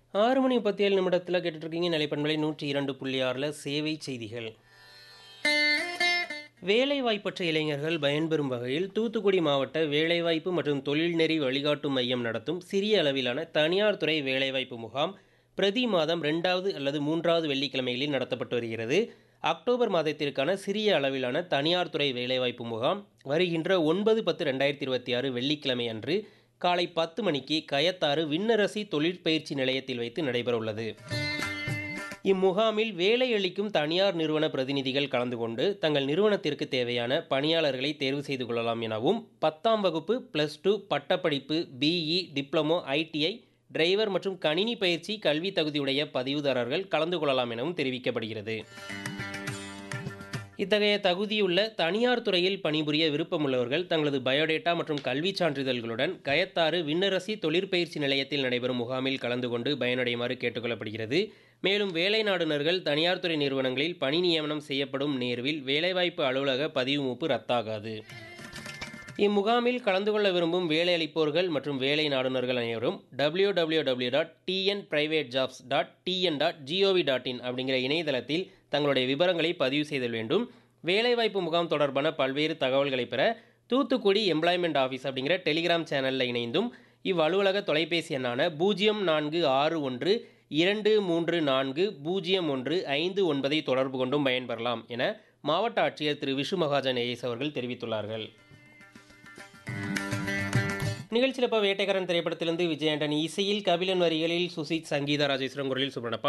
ஆறு மணி முப்பத்தி ஏழு நிமிடத்தில் கேட்டுட்ருக்கீங்க நிலைப்பண்பலை நூற்றி இரண்டு புள்ளி ஆறில் சேவை செய்திகள் வேலைவாய்ப்பற்ற இளைஞர்கள் பயன்பெறும் வகையில் தூத்துக்குடி மாவட்ட வேலைவாய்ப்பு மற்றும் தொழில்நெறி வழிகாட்டும் மையம் நடத்தும் சிறிய அளவிலான தனியார் துறை வேலைவாய்ப்பு முகாம் பிரதி மாதம் ரெண்டாவது அல்லது மூன்றாவது வெள்ளிக்கிழமைகளில் நடத்தப்பட்டு வருகிறது அக்டோபர் மாதத்திற்கான சிறிய அளவிலான தனியார் துறை வேலைவாய்ப்பு முகாம் வருகின்ற ஒன்பது பத்து ரெண்டாயிரத்தி இருபத்தி ஆறு வெள்ளிக்கிழமை அன்று காலை பத்து மணிக்கு கயத்தாறு விண்ணரசி தொழிற்பயிற்சி நிலையத்தில் வைத்து நடைபெறவுள்ளது இம்முகாமில் வேலையளிக்கும் தனியார் நிறுவன பிரதிநிதிகள் கலந்து கொண்டு தங்கள் நிறுவனத்திற்கு தேவையான பணியாளர்களை தேர்வு செய்து கொள்ளலாம் எனவும் பத்தாம் வகுப்பு ப்ளஸ் டூ பட்டப்படிப்பு பிஇ டிப்ளமோ ஐடிஐ டிரைவர் மற்றும் கணினி பயிற்சி கல்வி தகுதியுடைய பதிவுதாரர்கள் கலந்து கொள்ளலாம் எனவும் தெரிவிக்கப்படுகிறது இத்தகைய தகுதியுள்ள தனியார் துறையில் பணிபுரிய விருப்பமுள்ளவர்கள் தங்களது பயோடேட்டா மற்றும் கல்விச் சான்றிதழ்களுடன் கயத்தாறு விண்ணரசி தொழிற்பயிற்சி நிலையத்தில் நடைபெறும் முகாமில் கலந்து கொண்டு பயனடையுமாறு கேட்டுக்கொள்ளப்படுகிறது மேலும் வேலை நாடுனர்கள் தனியார் துறை நிறுவனங்களில் பணி நியமனம் செய்யப்படும் நேர்வில் வேலைவாய்ப்பு அலுவலக பதிவு மூப்பு ரத்தாகாது இம்முகாமில் கலந்து கொள்ள விரும்பும் வேலை அளிப்போர்கள் மற்றும் வேலை நாடுனர்கள் அனைவரும் W W W dot TN private jobs dot TN dot G O V dot in அப்படிங்கிற இணையதளத்தில் தங்களுடைய விவரங்களை பதிவு செய்தல் வேண்டும் வேலைவாய்ப்பு முகாம் தொடர்பான பல்வேறு தகவல்களை பெற தூத்துக்குடி எம்ப்ளாய்மெண்ட் ஆஃபீஸ் அப்படிங்கிற டெலிகிராம் சேனலில் இணைந்தும் இவ்வலுவலக தொலைபேசி எண்ணான பூஜ்ஜியம் நான்கு ஆறு ஒன்று இரண்டு மூன்று நான்கு பூஜ்ஜியம் ஒன்று ஐந்து ஒன்பதை தொடர்பு கொண்டும் பயன்பெறலாம் என மாவட்ட ஆட்சியர் திரு விஷு மகாஜன் ஏஎஸ் அவர்கள் தெரிவித்துள்ளார்கள் நிகழ்ச்சியில் இப்போ வேட்டைக்காரன் திரைப்படத்திலிருந்து விஜயண்டனி இசையில் கபிலன் வரிகளில் சுசித் சங்கீதா ராஜேஸ்வரன் குரலில் சுப்ரணப்பா